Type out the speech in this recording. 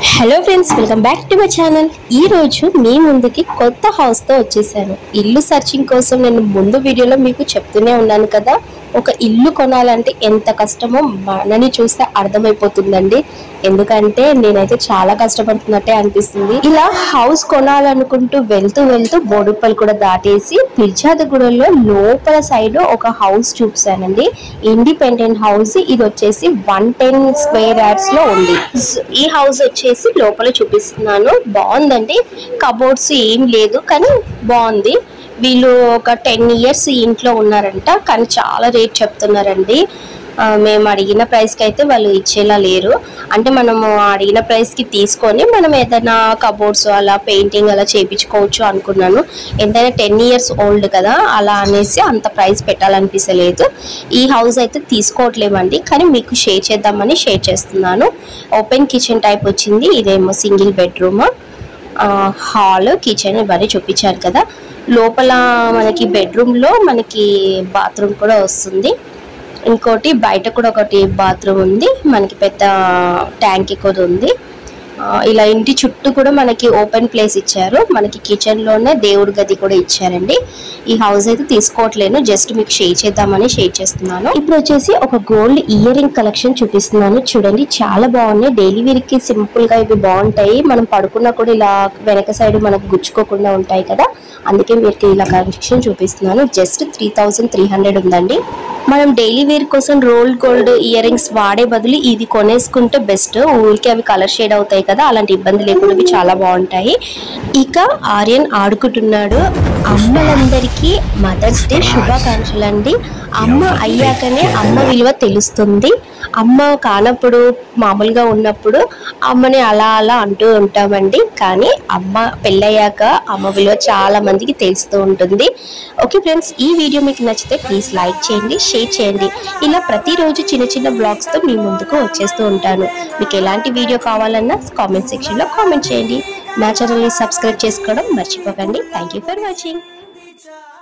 hello friends welcome back to my channel ఈ రోజు మీ ముందుకి కొత్త హౌస్ తో వచ్చేసాను ఇల్లు సర్చింగ్ కోసం నేను ముందు వీడియోలో మీకు చెప్తూనే ఉన్నాను కదా ఒక ఇల్లు కొనాలంటే ఎంత కష్టమో మనని చూస్తే అర్థమైపోతుందండి ఎందుకంటే నేనైతే చాలా కష్టపడుతున్నట్టే అనిపిస్తుంది ఇలా హౌస్ కొనాలనుకుంటూ వెళ్తూ వెళ్తూ బోడుప్పలు కూడా దాటేసి పిర్జాదగూడలో లోపల సైడ్ ఒక హౌస్ చూసానండి ఇండిపెండెంట్ హౌస్ ఇది వచ్చేసి వన్ టెన్ స్క్వేర్ యార్డ్స్ లో ఉంది స్- ఈ హౌస్ వచ్చేసి లోపల చూపిస్తున్నాను బాగుందండి కబోర్డ్స్ ఏం లేదు కానీ బాగుంది వీళ్ళు ఒక టెన్ ఇయర్స్ ఇంట్లో ఉన్నారంట కానీ చాలా రేట్ చెప్తున్నారండి ఆ, మేము అడిగిన ప్రైస్కి అయితే వాళ్ళు ఇచ్చేలా లేరు అంటే మనము అడిగిన ప్రైస్కి తీసుకొని మనం ఏదైనా కబోర్డ్స్ అలా పెయింటింగ్ అలా చేయించుకోవచ్చు అనుకున్నాను ఎంతైనా టెన్ ఇయర్స్ ఓల్డ్ కదా అలా అనేసి అంత ప్రైస్ పెట్టాలనిపించలేదు ఈ హౌస్ అయితే తీసుకోవట్లేమండి కానీ మీకు షేర్ చేద్దామని షేర్ చేస్తున్నాను ఓపెన్ కిచెన్ టైప్ వచ్చింది ఇదేమో సింగిల్ బెడ్రూమ్ హాల్ కిచెన్ ఇవన్నీ చూపించారు కదా లోపల మనకి బెడ్రూమ్ లో మనకి బాత్రూమ్ కూడా వస్తుంది ఇంకోటి బయట కూడా ఒకటి బాత్రూమ్ ఉంది మనకి పెద్ద ట్యాంక్ కూడా ఉంది ఆ, ఇలా ఇంటి చుట్టూ కూడా మనకి ఓపెన్ ప్లేస్ ఇచ్చారు మనకి కిచెన్ లోనే దేవుడి గది కూడా ఇచ్చారండి ఈ హౌస్ అయితే తీసుకోవట్లేను జస్ట్ మీకు షేర్ చేద్దామని షేర్ చేస్తున్నాను ఇప్పుడు వచ్చేసి ఒక గోల్డ్ ఇయర్ రింగ్ కలెక్షన్ చూపిస్తున్నాను చూడండి చాలా బాగున్నాయి డైలీ వేర్ కి సింపుల్ గా ఇవి బాగుంటాయి మనం పడుకున్నా కూడా ఇలా వెనక సైడ్ మనకు గుచ్చుకోకుండా ఉంటాయి కదా అందుకే మీకు ఇలా కలెక్షన్ చూపిస్తున్నాను just three thousand three hundred ఉందండి మనం డైలీ వేర్ కోసం రోల్ గోల్డ్ ఇయర్ రింగ్స్ వాడే బదులు ఇది కొనేసుకుంటే బెస్ట్ ఊరికి అవి కలర్ షేడ్ అవుతాయి కదా అలాంటి ఇబ్బంది లేకుండా ఇవి చాలా బాగుంటాయి ఇక ఆర్యన్ ఆడుకుంటున్నాడు అమ్మలందరికీ మదర్స్ డే శుభాకాంక్షలు అండి అమ్మ అయ్యాకనే అమ్మ విలువ తెలుస్తుంది అమ్మ కానప్పుడు మామూలుగా ఉన్నప్పుడు అమ్మని అలా అలా అంటూ ఉంటామండి కానీ అమ్మ పెళ్ళయ్యాక అమ్మ విలువ చాలా మందికి తెలుస్తూ ఉంటుంది ఓకే ఫ్రెండ్స్ ఈ వీడియో మీకు నచ్చితే ప్లీజ్ లైక్ చేయండి షేర్ చేయండి ఇలా ప్రతిరోజు చిన్న చిన్న బ్లాగ్స్తో మీ ముందుకు వచ్చేస్తూ ఉంటాను మీకు ఎలాంటి వీడియో కావాలన్నా కామెంట్ సెక్షన్లో కామెంట్ చేయండి నా ఛానల్ని సబ్స్క్రైబ్ చేసుకోవడం మర్చిపోకండి థ్యాంక్ యూ ఫర్ వాచింగ్